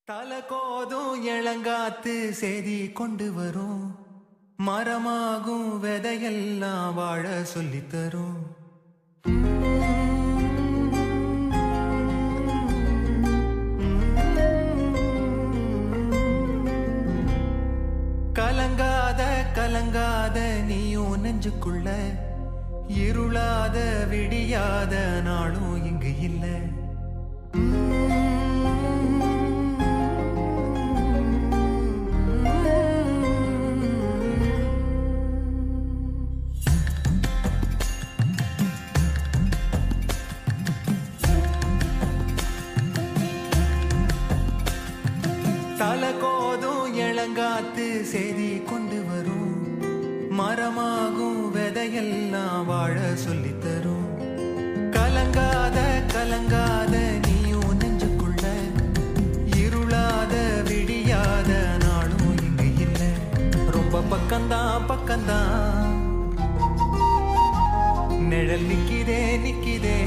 தலை கோதும் இளங்காத்து செய்தி கொண்டு வரும் மரமாகும் விதையெல்லாம் வாழ சொல்லித் தரும் கலங்காத கலங்காத நீயும் நெஞ்சுக்குள்ள இருளாத விடியாத நாளும் இங்கு இல்லை தலை கோதும் இளங்காத்து செய்தி கொண்டு வரும் மரமாகும் விதையெல்லாம் வாழ சொல்லித் தரும் கலங்காத கலங்காத நீயும் நெஞ்சுக்குள்ள இருளாத விடியாத நாளும் இங்கு இல்லை ரொம்ப பக்கம்தான் பக்கம்தான் நிழல் நிக்கிதே நிக்கிதே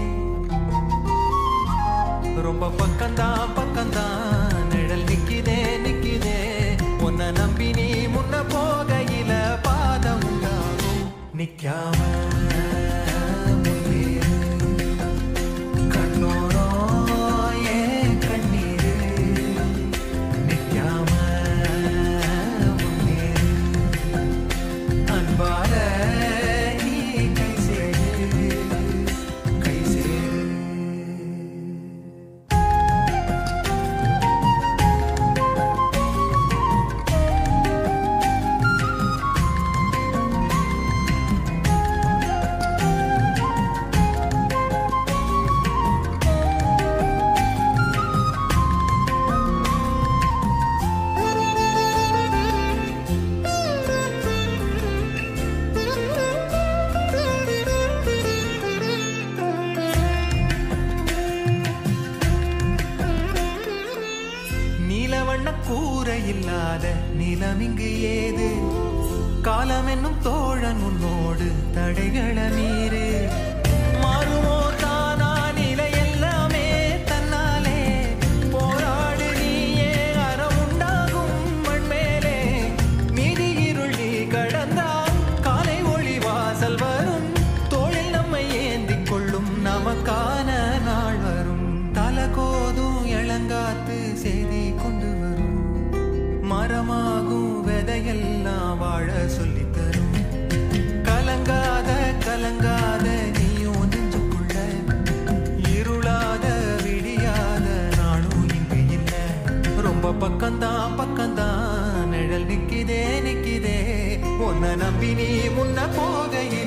ரொம்ப பக்கம்தான் பக்கம்தான் நிழல் நிக்கிதே நிக்கிதே உன்னை நம்பி நீ முன்ன போகையில பாதம் உண்டாகும் நிக்காம முன்னேறு. கண்ணோரோ ஏன் கண்ணீரு? நிக்காம முன்னேறு. அன்பால நீ கை சேரு கை சேரு நீலவண்ண கூரை இல்லாத நிலம் இங்கு ஏது காலம் என்னும் தோழன் உன்னோடு தடைகள மீறு மாறுமோ தானா நிலை எல்லாமே தன்னாலே போராடு நீயே அறம் உண்டாகும் மண்மேலே மீதி இருள் நீ கடந்தால் காலை ஒளி வாசல் வரும் தோளில் நம்மை ஏந்திக் கொள்ளும் நமக்கான நாள் வரும் தலை கோதும் இளங்காத்து செய்தி கொண்டு வரும் மரமாகும் விதையெல்லாம் வாழ சொல்லித் தரும் கலங்காத கலங்காத நீயும் நெஞ்சுக்குள்ள இருளாத விடியாத நாளும் இங்கு இல்ல ரொம்ப பக்கம்தான் பக்கம்தான் நிழல் நிக்கிதே நிக்கிதே உன்னை நம்பி நீ முன்ன போகையில்